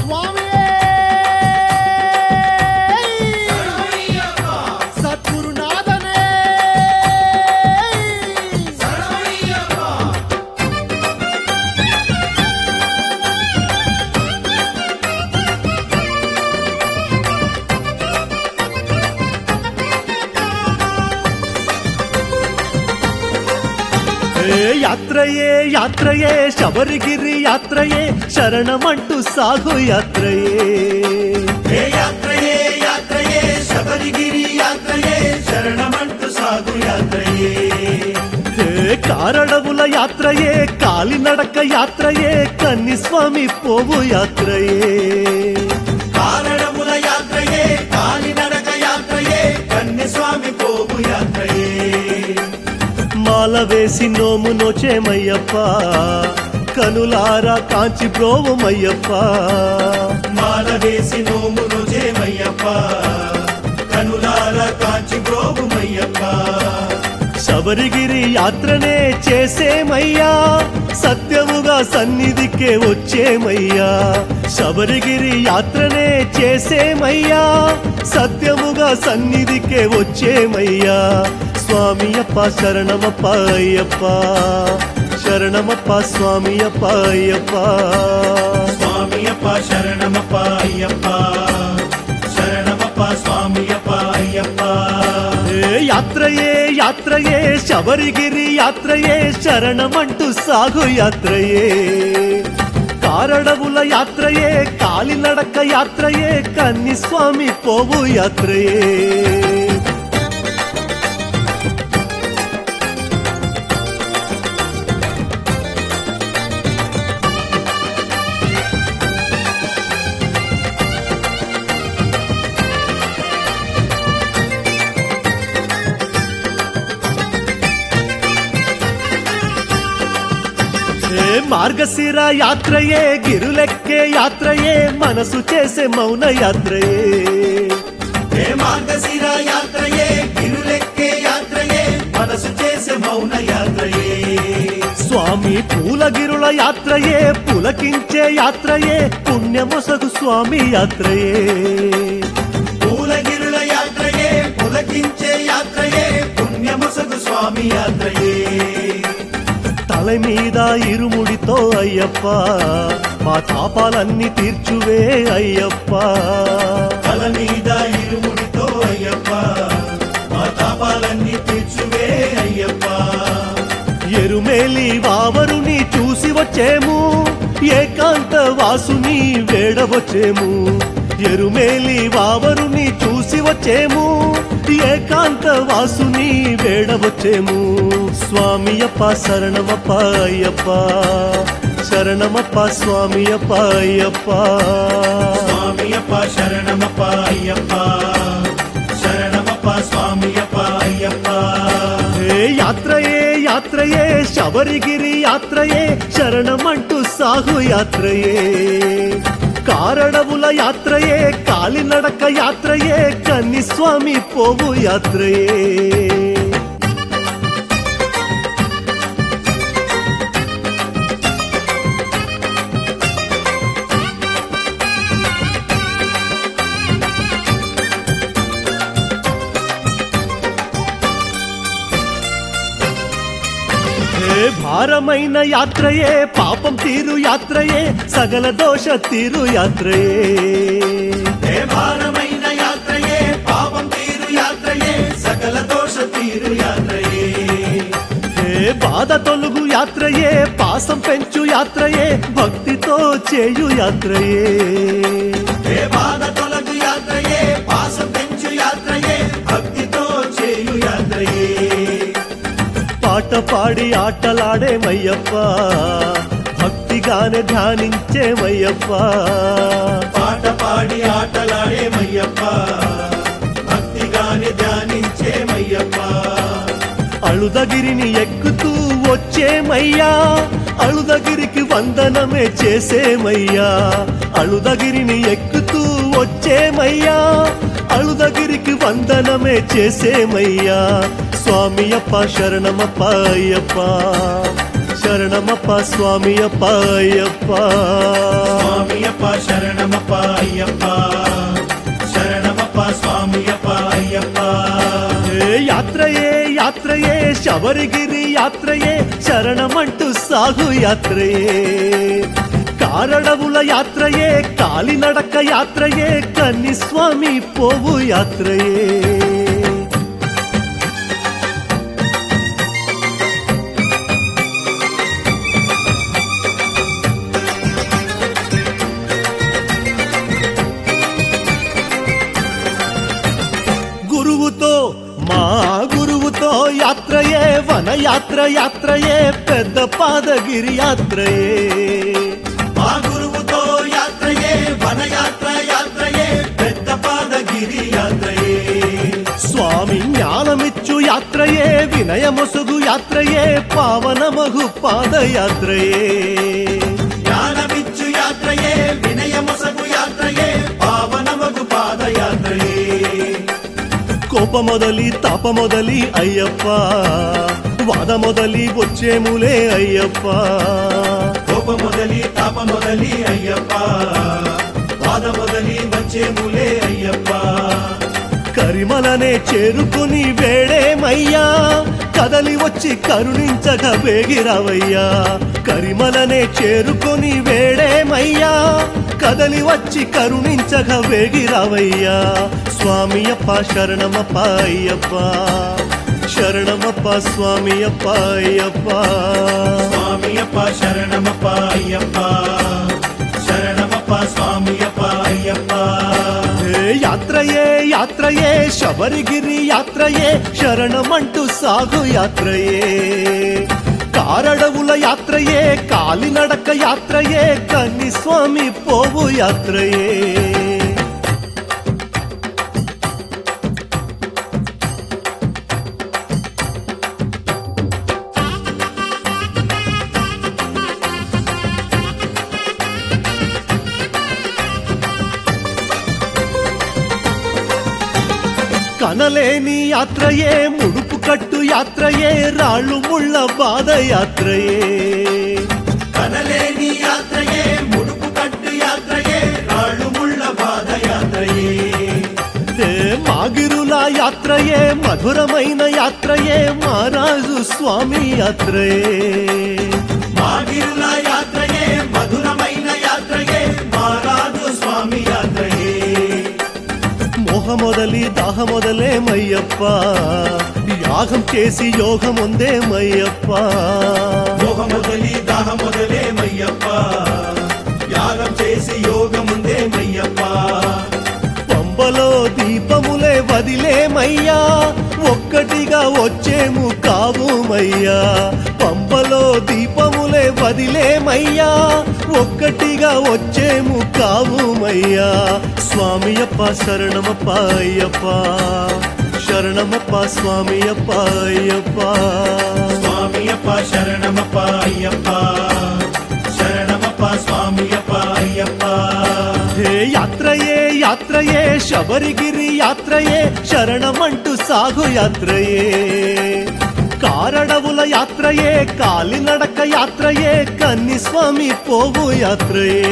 స్వామి సద్గురునాథనే ఏ యాత్రయే యాత్రయే శబరిగిరి యాత్రయే శరణమంటూ సాగు యాత్రయే ఏ యాత్రయే యాత్రయే శబరిగిరి యాత్రయే శరణమంటూ సాగు యాత్రయే ఏ కారడవుల యాత్రయే కాలినడక యాత్రయే కన్నిస్వామి పోవు యాత్రయే కారణముల యాత్రయే కాలినడక యాత్రయే కన్యస్వామి పోగు యాత్రయే మాల వేసి నోము నోచేమయ్యప్ప కనులారా కాంచి బ్రోవమయ్యప్ప మాల వేసి నోమును చేమయ్యప్ప కనులాల కాంచి బ్రోగుమయ్యప్ప శబరిగిరి యాత్రనే చేసేమయ్యా సత్యముగా సన్నిధికే వచ్చేమయ్యా శబరిగిరి యాత్రనే చేసేమయ్యా సత్యముగా సన్నిధికే వచ్చేమయ్యా స్వామియప్ప శరణమప్ప అయ్యప్ప శరణమప్ప స్వామియప్ప అయ్యప్ప స్వామియప్ప శరణమప్ప అయ్యప్ప శరణమప్ప స్వామియప్ప అయ్యప్ప ఏ యాత్రయే యాత్రయే శబరిగిరి యాత్రయే శరణమంటూ సాగు యాత్రయే కారడవుల యాత్రయే కాలినడక యాత్రయే కన్నిస్వామి పోవు యాత్రయే ఏ మార్గశిర యాత్రయే గిరులెక్కే యాత్రయే మనసు చేసే మౌన యాత్రయే ఏ మార్గశిర యాత్రయే గిరులెక్కే యాత్రయే మనసు చేసే మౌన యాత్రయే స్వామి పూలగిరుల యాత్రయే పులకించే యాత్రయే పుణ్యమొసగు స్వామి యాత్రయే పూలగిరుల యాత్రయే పులకించే యాత్రయే పుణ్యముసగు స్వామి యాత్రయే తల మీద ఇరుముడితో అయ్యప్ప మా తాపాలన్నీ తీర్చువే అయ్యప్ప తల మీద ఇరుముడితో అయ్యప్ప మా తాపాలన్నీ తీర్చువే అయ్యప్ప ఎరుమేలి వావరుని చూసి వచ్చేము ఏకాంత వాసుని వేడవచ్చేము ఎరుమేలి వావరుని చూసి వచ్చేము ఏకాంత వాసుని వేడవచ్చేము స్వామియప్ప శరణమప్ప అయ్యప్ప శరణమప్ప స్వామియప్ప అయ్యప్ప స్వామియప్ప శరణమప్ప అయ్యప్ప శరణమప్ప స్వామియప్ప అయ్యప్ప ఏ యాత్రయే యాత్రయే శబరిగిరి యాత్రయే శరణమంటూ సాగు యాత్రయే కారడవుల యాత్రయే కాలినడక యాత్రయే కన్నిస్వామి పోవు యాత్రయే ఏ భారమైన యాత్రయే పాపం తీరు యాత్రయే సగల దోష తీరు యాత్రయే ఏ భారమైన యాత్రయే పాపం తీరు యాత్రయే సకల దోష తీరు యాత్రయే ఏ బాధ తొలుగు యాత్రయే పాసం పెంచు యాత్రయే భక్తితో చేయు యాత్రయే ఏ బాధ తొలగు యాత్రయే పాసం పెంచు యాత్రయే భక్తితో చేయు యాత్రయే పాట పాడి ఆటలాడేమయ్యప్ప భక్తిగానే ధ్యానించేమయ్యప్ప పాట పాడి ఆటలాడేమయ్యప్ప భక్తిగాని ధ్యానించేమయ్యప్ప అళుదగిరిని ఎక్కుతూ వచ్చేమయ్యా అళుదగిరికి వందనమే చేసేమయ్యా అళుదగిరిని ఎక్కుతూ వచ్చేమయ్యా అళుదగిరికి వందనమే చేసేమయ్యా స్వామియప్ప శరణమప్ప అయ్యప్ప శరణమప్ప స్వామియప్ప అయ్యప్ప స్వామియప్ప శరణమప్ప శరణమప్ప అయ్యప్ప శరణమప్ప స్వామియప్ప అయ్యప్ప ఏ యాత్రయే యాత్రయే శబరిగిరి యాత్రయే శరణమంటూ సాగు యాత్రయే కారడవుల యాత్రయే కాలినడక యాత్రయే కన్ని స్వామి పోవు యాత్రయే గురువుతో మా గురువుతో యాత్రయే వన యాత్ర యాత్రయే పెద్ద పాదగిరి యాత్రయే మా గురువుతో యాత్రయే వనయాత్ర యాత్రయే పెద్ద పాదగిరి యాత్రయే స్వామి జ్ఞానమిచ్చు యాత్రయే వినయమొసుగు యాత్రయే పావనమగు పాదయాత్రయే జ్ఞానమిచ్చు యాత్రయే వినయమొసగు యాత్రయే పావనమగు పాదయాత్రయే కోప మొదలి తాప మొదలి అయ్యప్ప వాద మొదలి వచ్చేములే అయ్యప్ప కోప మొదలి తాప మొదలి అయ్యప్ప వాద మొదలి వచ్చేములే అయ్యప్ప కరిమలనే చేరుకుని వేడేమయ్యా కదలి వచ్చి కరుణించక వేగిరావయ్యా కరిమలనే చేరుకొని వేడేమయ్యా కదలి వచ్చి కరుణించక వేగిరావయ్యా స్వామియప్ప శరణమప్ప అయ్యప్ప శరణమప్ప స్వామియప్ప అయ్యప్ప స్వామియప్ప శరణమప్ప అయ్యప్ప శరణమప్ప స్వామియప్ప అయ్యప్ప హే యాత్రయే యాత్రయే శబరిగిరి యాత్రయే శరణమంటూ సాగు యాత్రయే కారడవుల యాత్రయే కాలినడక యాత్రయే కన్ని స్వామి పోవు యాత్రయే కనలేని యాత్రయే ముడుపు కట్టు యాత్రయే రాళ్ళు ముళ్ళ బాధ యాత్రయే కనలేని యాత్రయే ముడుపు కట్టు యాత్రయే రాళ్ళు ముళ్ళ బాధ యాత్రయే హే మాగిరుల యాత్రయే మధురమైన యాత్రయే మహారాజు స్వామి యాత్రయే మాగిరుల యాత్రయే మధురమైన యాత్రయే మారాజు స్వామి యాత్రయే మోహ మొదలి దాహ మొదలేమయ్యప్ప యాగం చేసి యోగం ఉందేమయ్యప్ప మోహ మొదలి దాహ మొదలే మయ్యప్ప యాగం చేసి యోగముందే మయ్యప్ప పంబలో దీపములే వదిలేమయ్యా ఒక్కటిగా వచ్చేము కావుమయ్యా పంబలో దీపములే వదిలేమయ్యా ఒక్కటిగా వచ్చేము కావుమయ్యా స్వామియప్ప శరణమప్ప అయ్యప్ప శరణమప్ప స్వామియప్ప అయ్యప్ప స్వామియప్ప శరణమప్ప అయ్యప్ప శరణమప్ప స్వామియప్ప అయ్యప్ప హే యాత్రయే యాత్రయే శబరిగిరి యాత్రయే శరణమంటూ సాగు యాత్రయే కారడవుల యాత్రయే కాలినడక యాత్రయే కన్ని స్వామి పోవు యాత్రయే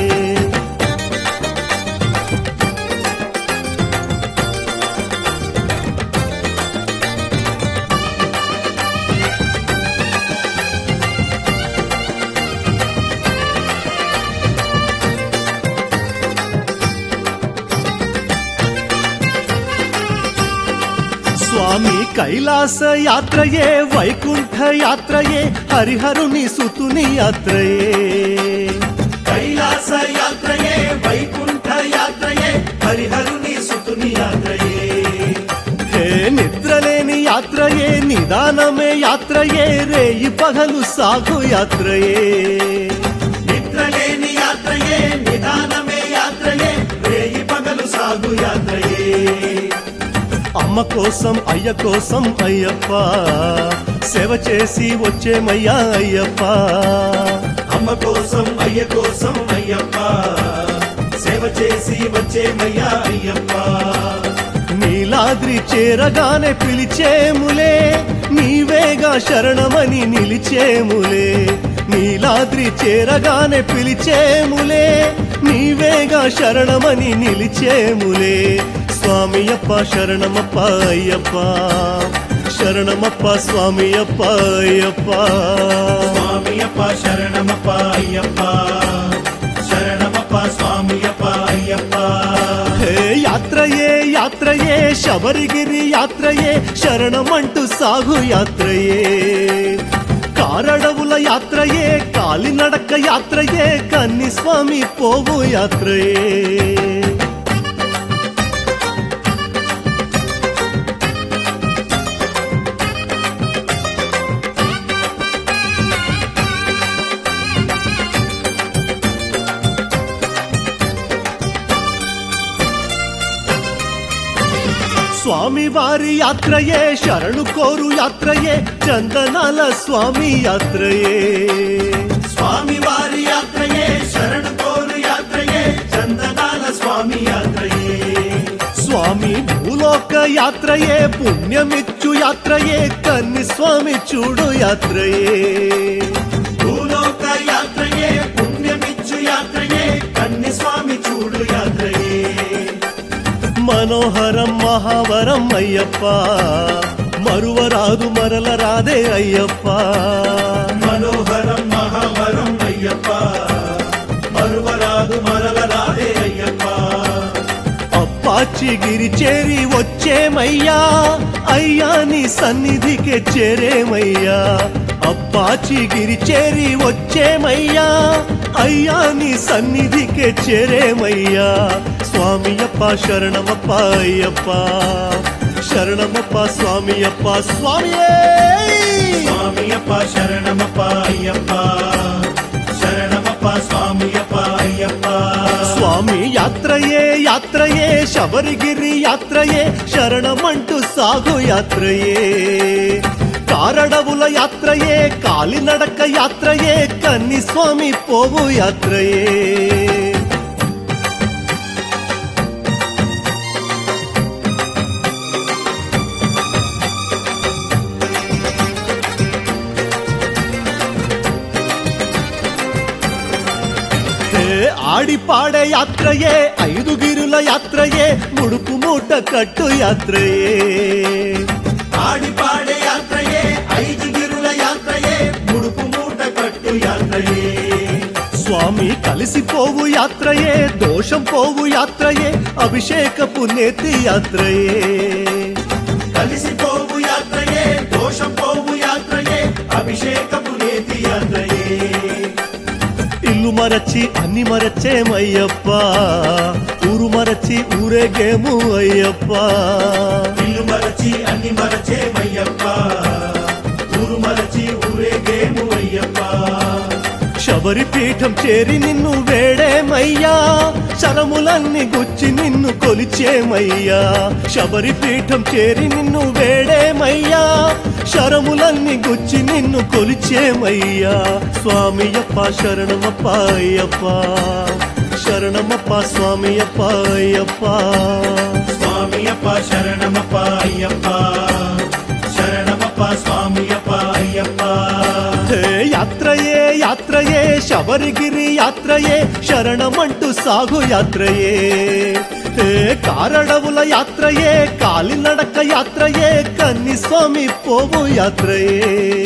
స్వామి కైలాస యాత్రయే వైకుంఠ యాత్రయే హరిహరుని సుతుని యాత్రయే కైలాస యాత్రయే వైకుంఠ యాత్రయే హరిహరుని సుతుని యాత్రయే హే నిద్రలేని యాత్రయే నిదానమే యాత్రయే రేయి పగలు సాగు యాత్రయే నిద్రలేని యాత్రయే నిదానమే యాత్రయే రేయి పగలు సాగు యాత్రయే అమ్మ కోసం అయ్య కోసం అయ్యప్ప సేవ చేసి వచ్చేమయ్యా అయ్యప్ప అమ్మ కోసం అయ్య కోసం అయ్యప్ప సేవ చేసి వచ్చేమయ్యా అయ్యప్ప నీలాద్రి చేరగానే పిలిచేములే నీవేగా శరణమని నిలిచేములే నీలాద్రి చేరగానే పిలిచేములే నీవేగా శరణమని నిలిచేములే స్వామియప్ప శరణమప్ప అయ్యప్ప శరణమప్ప స్వామియప్ప అయ్యప్ప స్వామియప్ప శరణమప్ప అయ్యప్ప శరణమప్ప స్వామియప్ప అయ్యప్ప హే యాత్రయే యాత్రయే శబరిగిరి యాత్రయే శరణమంటూ సాగు యాత్రయే కారడవుల యాత్రయే కాలినడక యాత్రయే కన్ని స్వామి పోవు యాత్రయే స్వామి వారి యాత్రయే శరణు కోరు యాత్రయే చందనాల స్వామి యాత్రయే స్వామి వారి యాత్రయే శరణు కోరు యాత్రయే చందనాల స్వామి యాత్రయే స్వామి భూలోక యాత్రయే పుణ్యమిచ్చు యాత్రయే కన్ని స్వామి చూడు యాత్రయే భూలోక యాత్రయే పుణ్యమిచ్చు యాత్రయే కన్ని స్వామి చూడు యాత్రయే మనోహరం మహావరం అయ్యప్ప మరువరాదు మరల రాదే అయ్యప్ప మనోహరం మహావరం అయ్యప్ప మరువరాదు మరల రాదే అయ్యప్ప అప్పాచి గిరి చేరి వచ్చేమయ్యా అయ్యా నీ సన్నిధికే చేరేమయ్యా అప్పాచి గిరి చేరి వచ్చేమయ్యా అయ్యా నీ సన్నిధికే చేరేమయ్యా స్వామియప్ప శరణమప్ప అయ్యప్ప శరణమప్ప స్వామియప్ప స్వామియే స్వామియప్ప శరణమప్ప అయ్యప్ప శరణమప్ప స్వామియప్ప అయ్యప్ప స్వామి యాత్రయే యాత్రయే శబరిగిరి యాత్రయే శరణమంటూ సాగు యాత్రయే కారడవుల యాత్రయే కాలినడక యాత్రయే కన్ని స్వామి పోవు యాత్రయే హే, ఆడి పాడే యాత్రయే ఐదుగిరుల యాత్రయే ముడుపు మూట కట్టు యాత్రయే ఆడి పాడే యాత్రయే ఐదు గిరుల యాత్రయే ముడుపు మూట కట్టు యాత్రయే స్వామి కలిసిపోవు యాత్రయే దోషం పోవు యాత్రయే అభిషేకపు నేతి యాత్రయే కలిసిపోవు యాత్రయే దోషం పోవు యాత్రయే అభిషేకపు నేతి యాత్రయే ఇల్లు మరచి అన్ని మరచేమయ్యప్ప ఊరు మరచి ఊరేగేము అయ్యప్ప ఇల్లు మరచి అన్ని మరచేమయ్యప్ప ఊరు మరచి ఊరేగేము అయ్యప్ప శబరి పీఠం చేరి నిన్ను వేడేమయ్యా శరములన్నీ గుచ్చి నిన్ను కొలిచేమయ్యా శబరి పీఠం చేరి నిన్ను వేడేమయ్యా శరములన్నీ గుచ్చి నిన్ను కొలిచేమయ్యా స్వామియప్ప శరణమప్ప అయ్యప్ప శరణమప్ప స్వామియప్ప అయ్యప్ప స్వామియప్ప శరణమప్ప అయ్యప్ప శరణమప్ప స్వామియప్ప అయ్యప్ప హే యాత్రయే యాత్రయే శబరిగిరి యాత్రయే శరణమంటూ సాగు యాత్రయే హే కారడవుల యాత్రయే కాలినడక యాత్రయే కన్ని స్వామి పోవు యాత్రయే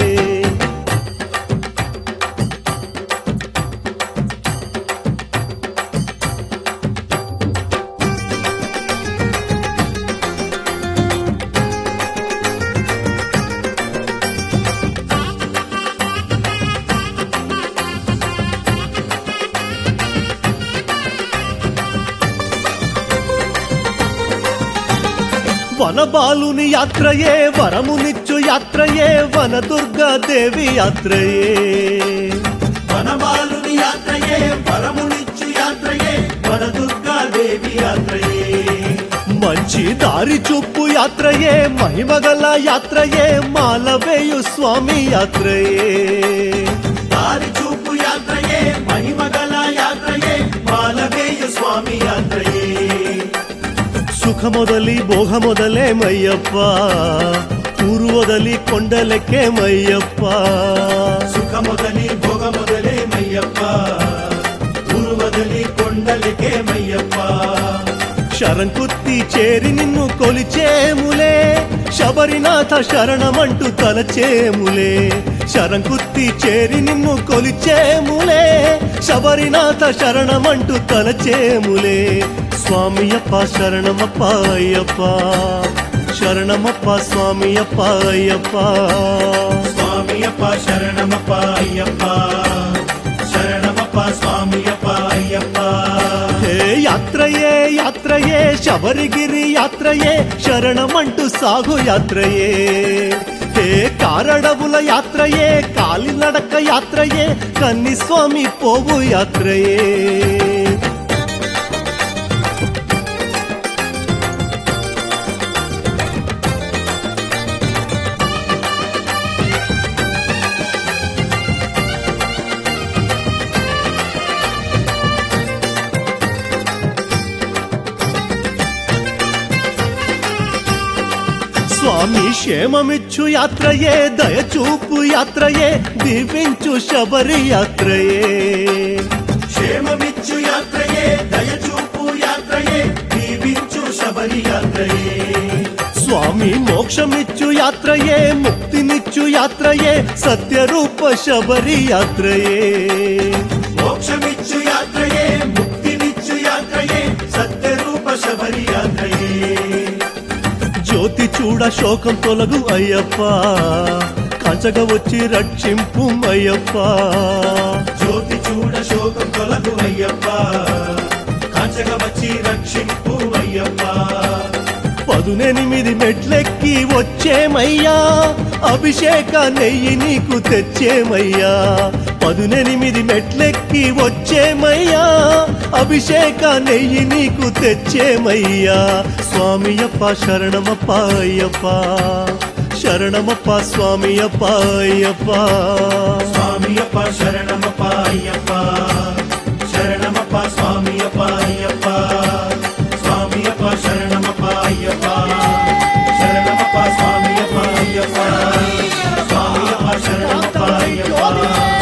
వనబాలుని యాత్రయే వరమునిచ్చు యాత్రయే వనదుర్గా దేవి యాత్రయే వనమాలుని యాత్రయే వరమునిచ్చు యాత్రయే వనదుర్గా దేవి యాత్రయే మంచి దారి చూపు యాత్రయే మహిమగల యాత్రయే మాలవేయు స్వామి యాత్రయే దారి చూపు యాత్రయే మహిమగల యాత్రయే మాలవేయ స్వామి యాత్రయే సుఖమొదలి భోగమొదలేమయ్యప్ప ఊరు వదలి కొండలెక్కేమయ్యప్ప సుఖ మొదలి భోగ మొదలే మయ్యప్ప ఊరు వదలి కొండ అయ్యప్ప శరంకుత్తి చేరి నిన్ను కొలిచేములే శబరినాథ శరణమంటూ తలచేములే శరంకుత్తి చేరి నిన్ను కొలిచేములే శబరినాథ శరణమంటూ తలచేములే స్వామియప్ప శరణమప్ప అయ్యప్ప శరణమప్ప స్వామియప్ప అయ్యప్ప స్వామియప్ప శరణమప్ప అయ్యప్ప శరణమప్ప స్వామియప్ప అయ్యప్ప హే యాత్రయే యాత్రయే శబరిగిరి యాత్రయే శరణమంటూ సాగు యాత్రయే హే కారడవుల యాత్రయే కాలినడక యాత్రయే కన్నిస్వామి పోవు యాత్రయే స్వామి క్షేమమిచ్చు యాత్రయే దయచూపు యాత్రయే దీవించు శబరి యాత్రయే క్షేమమిచ్చు యాత్రయే దయచూపు యాత్రయే దీవించు శబరి యాత్రయే స్వామి మోక్షమిచ్చు యాత్రయే ముక్తినిచ్చు యాత్రయే సత్యరూప శబరి యాత్రయే మోక్షమిచ్చు యాత్రయే ముక్తినిచ్చు యాత్రయే సత్యరూప శబరి యాత్రయే జ్యోతి చూడ శోకం తొలగు అయ్యప్ప కంచగ వచ్చి రక్షింపు అయ్యప్ప జ్యోతి చూడ శోకం తొలగు అయ్యప్ప కాంచగ వచ్చి రక్షింపు అయ్యప్ప పదునెనిమిది మెట్లెక్కి వచ్చేమయ్యా అభిషేక నెయ్యి నీకు తెచ్చేమయ్యా పదునెనిమిది మెట్లెక్కి వచ్చేమయ్యా అభిషేక నెయ్యి నీకు తెచ్చేమయ్యా స్వామియప్ప శరణమప్ప అయ్యప్ప శరణమప్ప స్వామియప్ప అయ్యప్ప స్వామియప్ప శరణమప్ప అయ్యప్ప శరణమప్ప స్వామియప్ప అయ్యప్ప స్వామియప్ప శరణమప్ప అయ్యప్ప శరణమప్ప స్వామియప్ప అయ్యప్ప స్వామియప్ప శరణమప్ప అయ్యప్ప